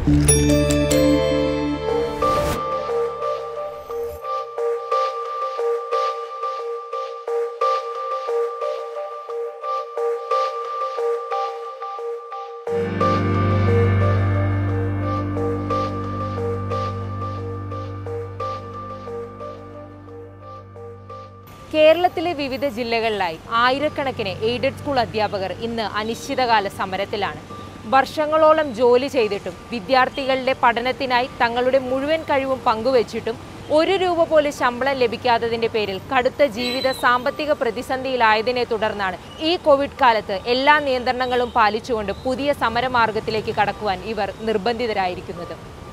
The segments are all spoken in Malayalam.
കേരളത്തിലെ വിവിധ ജില്ലകളിലായി ആയിരക്കണക്കിന് എയ്ഡഡ് സ്കൂൾ അധ്യാപകർ ഇന്ന് അനിശ്ചിതകാല സമരത്തിലാണ് വർഷങ്ങളോളം ജോലി ചെയ്തിട്ടും വിദ്യാർത്ഥികളുടെ പഠനത്തിനായി തങ്ങളുടെ മുഴുവൻ കഴിവും പങ്കുവച്ചിട്ടും ഒരു രൂപ പോലും ശമ്പളം ലഭിക്കാത്തതിന്റെ പേരിൽ കടുത്ത ജീവിത സാമ്പത്തിക പ്രതിസന്ധിയിലായതിനെ തുടർന്നാണ് ഈ കോവിഡ് കാലത്ത് എല്ലാ നിയന്ത്രണങ്ങളും പാലിച്ചുകൊണ്ട് പുതിയ സമരമാർഗത്തിലേക്ക് കടക്കുവാൻ ഇവർ നിർബന്ധിതരായിരിക്കുന്നത്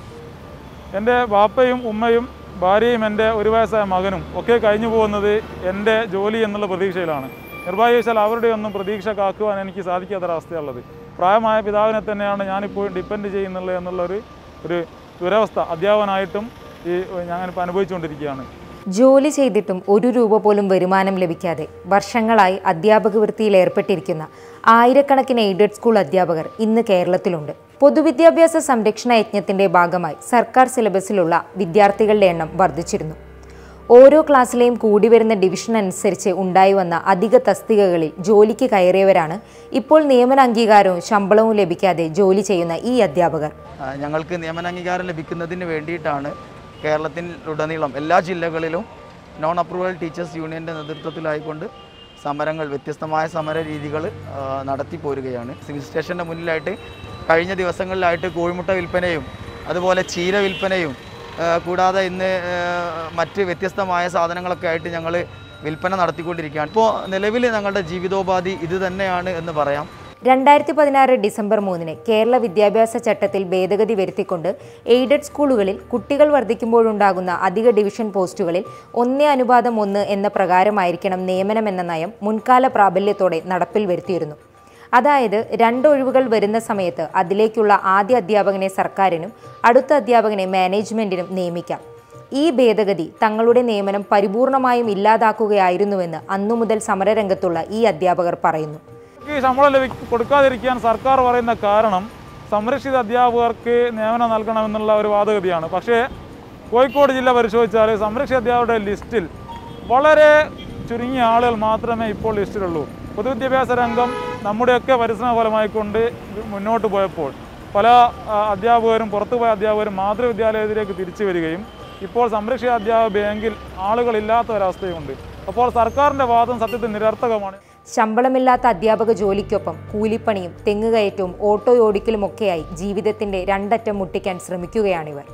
എൻ്റെ ബാപ്പയും ഉമ്മയും ഭാര്യയും എൻ്റെ ഒരു വയസ്സായ മകനും ഒക്കെ കഴിഞ്ഞു പോകുന്നത് എൻ്റെ ജോലി എന്നുള്ള പ്രതീക്ഷയിലാണ് നിർഭാഗ്യവശാൽ അവരുടെ ഒന്നും പ്രതീക്ഷ കാക്കുവാൻ എനിക്ക് സാധിക്കാത്തൊരവസ്ഥയുള്ളത് പ്രായമായ പിതാവിനെ തന്നെയാണ് ഞാനിപ്പോൾ ഡിപ്പെൻഡ് ചെയ്യുന്നുള്ളത് എന്നുള്ളൊരു ഒരു ദുരവസ്ഥ അധ്യാപകനായിട്ടും ഈ ഞാനിപ്പോൾ അനുഭവിച്ചുകൊണ്ടിരിക്കുകയാണ് ജോലി ചെയ്തിട്ടും ഒരു രൂപ പോലും വരുമാനം ലഭിക്കാതെ വർഷങ്ങളായി അധ്യാപക വൃത്തിയിൽ ഏർപ്പെട്ടിരിക്കുന്ന ആയിരക്കണക്കിന് എയ്ഡഡ് സ്കൂൾ അധ്യാപകർ ഇന്ന് കേരളത്തിലുണ്ട് പൊതുവിദ്യാഭ്യാസ സംരക്ഷണ യജ്ഞത്തിന്റെ ഭാഗമായി സർക്കാർ സിലബസിലുള്ള വിദ്യാർത്ഥികളുടെ എണ്ണം വർദ്ധിച്ചിരുന്നു ഓരോ ക്ലാസ്സിലെയും കൂടി വരുന്ന ഡിവിഷൻ അനുസരിച്ച് ഉണ്ടായി വന്ന അധിക തസ്തികകളിൽ ജോലിക്ക് കയറിയവരാണ് ഇപ്പോൾ നിയമന അംഗീകാരവും ശമ്പളവും ലഭിക്കാതെ ജോലി ചെയ്യുന്ന ഈ അധ്യാപകർ ആ, ഞങ്ങൾക്ക് നിയമനാംഗീകാരം ലഭിക്കുന്നതിന് വേണ്ടിയിട്ടാണ് കേരളത്തിലുടനീളം എല്ലാ ജില്ലകളിലും നോൺ അപ്രൂവൽ ടീച്ചേഴ്സ് യൂണിയൻ്റെ നേതൃത്വത്തിലായിക്കൊണ്ട് സമരങ്ങൾ വ്യത്യസ്തമായ സമര രീതികൾ നടത്തി പോരുകയാണ് സിവിൽ സ്റ്റേഷൻ്റെ മുന്നിലായിട്ട് കഴിഞ്ഞ ദിവസങ്ങളിലായിട്ട് കോഴിമുട്ട വിൽപ്പനയും അതുപോലെ ചീര വിൽപ്പനയും ആ, കൂടാതെ ഇന്ന് ആ, മറ്റ് വ്യത്യസ്തമായ സാധനങ്ങളൊക്കെ ആയിട്ട് ഞങ്ങൾ വിൽപ്പന നടത്തിക്കൊണ്ടിരിക്കുകയാണ് ഇപ്പോൾ നിലവിൽ ഞങ്ങളുടെ ജീവിതോപാധി ഇത് തന്നെയാണ് എന്ന് പറയാം രണ്ടായിരത്തി പതിനാറ് ഡിസംബർ മൂന്നിന് കേരള വിദ്യാഭ്യാസ ചട്ടത്തിൽ ഭേദഗതി വരുത്തിക്കൊണ്ട് എയ്ഡഡ് സ്കൂളുകളിൽ കുട്ടികൾ വർദ്ധിക്കുമ്പോഴുണ്ടാകുന്ന അധിക ഡിവിഷൻ പോസ്റ്റുകളിൽ ഒന്നേ അനുപാതം ഒന്ന് എന്ന പ്രകാരമായിരിക്കണം നിയമനമെന്ന നയം മുൻകാല പ്രാബല്യത്തോടെ നടപ്പിൽ വരുത്തിയിരുന്നു അതായത് രണ്ട് ഒഴിവുകൾ വരുന്ന സമയത്ത് അതിലേക്കുള്ള ആദ്യ അധ്യാപകനെ സർക്കാരിനും അടുത്ത അധ്യാപകനെ മാനേജ്മെന്റിനും നിയമിക്കാം ഈ ഭേദഗതി തങ്ങളുടെ നിയമനം പരിപൂർണമായും ഇല്ലാതാക്കുകയായിരുന്നുവെന്ന് അന്നു മുതൽ സമരരംഗത്തുള്ള ഈ അധ്യാപകർ പറയുന്നു ഈ ശമ്പളം ലഭി കൊടുക്കാതിരിക്കാൻ സർക്കാർ പറയുന്ന കാരണം സംരക്ഷിത അധ്യാപകർക്ക് നിയമനം നൽകണമെന്നുള്ള ഒരു വാദഗതിയാണ് പക്ഷേ കോഴിക്കോട് ജില്ല പരിശോധിച്ചാൽ സംരക്ഷിത അധ്യാപകരുടെ ലിസ്റ്റിൽ വളരെ ചുരുങ്ങിയ ആളുകൾ മാത്രമേ ഇപ്പോൾ ലിസ്റ്റിലുള്ളൂ പൊതുവിദ്യാഭ്യാസ രംഗം നമ്മുടെയൊക്കെ പരിശ്രമ ഫലമായിക്കൊണ്ട് മുന്നോട്ട് പോയപ്പോൾ പല ആ, അധ്യാപകരും പുറത്തുപോയ അധ്യാപകരും മാതൃവിദ്യാലയത്തിലേക്ക് തിരിച്ചു വരികയും ഇപ്പോൾ സംരക്ഷിത അധ്യാപക ബാങ്കിൽ ആളുകളില്ലാത്ത ഒരവസ്ഥയുണ്ട് അപ്പോൾ സർക്കാരിൻ്റെ വാദം സത്യത്തിൽ നിരർത്ഥകമാണ് ശമ്പളമില്ലാത്ത അധ്യാപക ജോലിക്കൊപ്പം കൂലിപ്പണിയും തെങ്ങുകയറ്റവും ഓട്ടോ ഓടിക്കലുമൊക്കെയായി ജീവിതത്തിന്റെ രണ്ടറ്റം മുട്ടിക്കാൻ ശ്രമിക്കുകയാണിവർ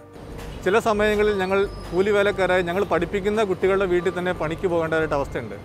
ചില സമയങ്ങളിൽ ഞങ്ങൾ കൂലിവേലക്കാരായി ഞങ്ങൾ പഠിപ്പിക്കുന്ന കുട്ടികളുടെ വീട്ടിൽ തന്നെ പണിക്ക് പോകേണ്ടതായിട്ട് അവസ്ഥയുണ്ട്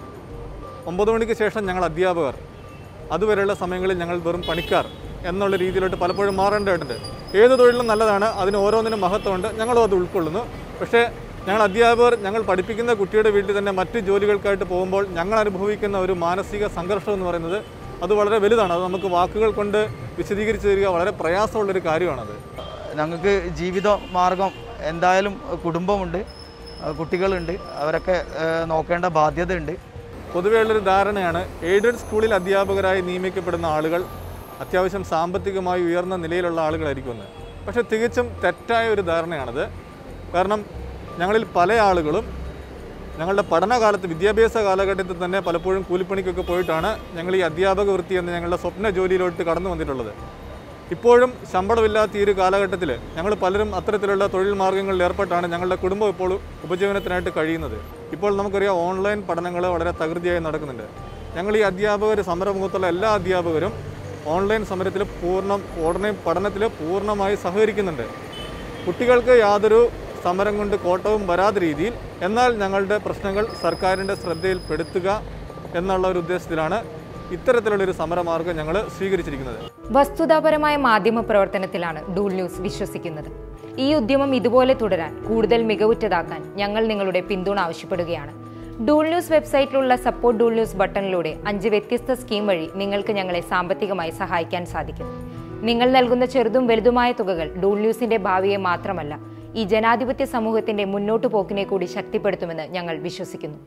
ഒമ്പത് മണിക്ക് ശേഷം ഞങ്ങൾ അധ്യാപകർ അതുവരെയുള്ള സമയങ്ങളിൽ ഞങ്ങൾ വെറും പണിക്കാർ എന്നുള്ള രീതിയിലോട്ട് പലപ്പോഴും മാറേണ്ടതായിട്ടുണ്ട് ഏത് തൊഴിലും നല്ലതാണ് അതിന് ഓരോന്നിനും മഹത്വമുണ്ട് ഞങ്ങളും അത് ഉൾക്കൊള്ളുന്നു പക്ഷേ ഞങ്ങൾ അധ്യാപകർ ഞങ്ങൾ പഠിപ്പിക്കുന്ന കുട്ടിയുടെ വീട്ടിൽ തന്നെ മറ്റ് ജോലികൾക്കായിട്ട് പോകുമ്പോൾ ഞങ്ങൾ അനുഭവിക്കുന്ന ഒരു മാനസിക സംഘർഷം എന്ന് പറയുന്നത് അത് വളരെ വലുതാണ് അത് നമുക്ക് വാക്കുകൾ കൊണ്ട് വിശദീകരിച്ച് തരിക വളരെ പ്രയാസമുള്ളൊരു കാര്യമാണത് ഞങ്ങൾക്ക് ജീവിത മാർഗം എന്തായാലും കുടുംബമുണ്ട് ആ, കുട്ടികളുണ്ട് അവരൊക്കെ ആ, നോക്കേണ്ട ബാധ്യതയുണ്ട് പൊതുവെയുള്ളൊരു ധാരണയാണ് എയ്ഡഡ് സ്കൂളിൽ അധ്യാപകരായി നിയമിക്കപ്പെടുന്ന ആളുകൾ അത്യാവശ്യം സാമ്പത്തികമായി ഉയർന്ന നിലയിലുള്ള ആളുകളായിരിക്കുമെന്ന് പക്ഷേ തികച്ചും തെറ്റായ ഒരു ധാരണയാണത് കാരണം ഞങ്ങളിൽ പല ആളുകളും ഞങ്ങളുടെ പഠനകാലത്ത് വിദ്യാഭ്യാസ കാലഘട്ടത്തിൽ തന്നെ പലപ്പോഴും കൂലിപ്പണിക്കൊക്കെ പോയിട്ടാണ് ഞങ്ങൾ ഈ അധ്യാപക വൃത്തി എന്ന ഞങ്ങളുടെ സ്വപ്ന ജോലിയിലോട്ട് കടന്നു വന്നിട്ടുള്ളത് ഇപ്പോഴും ശമ്പളമില്ലാത്ത ഈ ഒരു കാലഘട്ടത്തിൽ ഞങ്ങൾ പലരും അത്തരത്തിലുള്ള തൊഴിൽ മാർഗ്ഗങ്ങളിൽ ഏർപ്പെട്ടാണ് ഞങ്ങളുടെ കുടുംബം ഇപ്പോൾ ഉപജീവനത്തിനായിട്ട് കഴിയുന്നത് ഇപ്പോൾ നമുക്കറിയാം ഓൺലൈൻ പഠനങ്ങൾ വളരെ തകൃതിയായി നടക്കുന്നുണ്ട് ഞങ്ങൾ ഈ അധ്യാപകർ സമരമുഖത്തുള്ള എല്ലാ അധ്യാപകരും ഓൺലൈൻ സമരത്തിൽ പൂർണ്ണം ഓൺലൈൻ പഠനത്തിൽ പൂർണ്ണമായി സഹകരിക്കുന്നുണ്ട് കുട്ടികൾക്ക് യാതൊരു സമരം കൊണ്ട് കോട്ടവും വരാത്ത രീതിയിൽ എന്നാൽ ഞങ്ങളുടെ പ്രശ്നങ്ങൾ സർക്കാരിൻ്റെ ശ്രദ്ധയിൽപ്പെടുത്തുക എന്നുള്ള ഒരു ഉദ്ദേശത്തിലാണ് ഇത്തരത്തിലുള്ളൊരു സമരമാർഗം ഞങ്ങൾ സ്വീകരിച്ചിരിക്കുന്നത് വസ്തുതാപരമായ മാധ്യമ പ്രവർത്തനത്തിലാണ് ഡൂൾ ന്യൂസ് വിശ്വസിക്കുന്നത് ഈ ഉദ്യമം ഇതുപോലെ തുടരാൻ കൂടുതൽ മികവുറ്റതാക്കാൻ ഞങ്ങൾ നിങ്ങളുടെ പിന്തുണ ആവശ്യപ്പെടുകയാണ് ഡൂൾ ന്യൂസ് വെബ്സൈറ്റിലുള്ള സപ്പോർട്ട് ഡൂൾ ന്യൂസ് ബട്ടണിലൂടെ അഞ്ച് വ്യത്യസ്ത സ്കീം വഴി നിങ്ങൾക്ക് ഞങ്ങളെ സാമ്പത്തികമായി സഹായിക്കാൻ സാധിക്കും നിങ്ങൾ നൽകുന്ന ചെറുതും വലുതുമായ തുകകൾ ഡൂൾ ന്യൂസിന്റെ ഭാവിയെ മാത്രമല്ല ഈ ജനാധിപത്യ സമൂഹത്തിന്റെ മുന്നോട്ടു പോക്കിനെ കൂടി ശക്തിപ്പെടുത്തുമെന്ന് ഞങ്ങൾ വിശ്വസിക്കുന്നു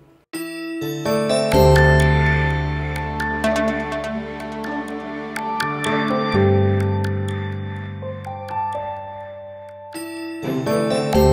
നന്ദി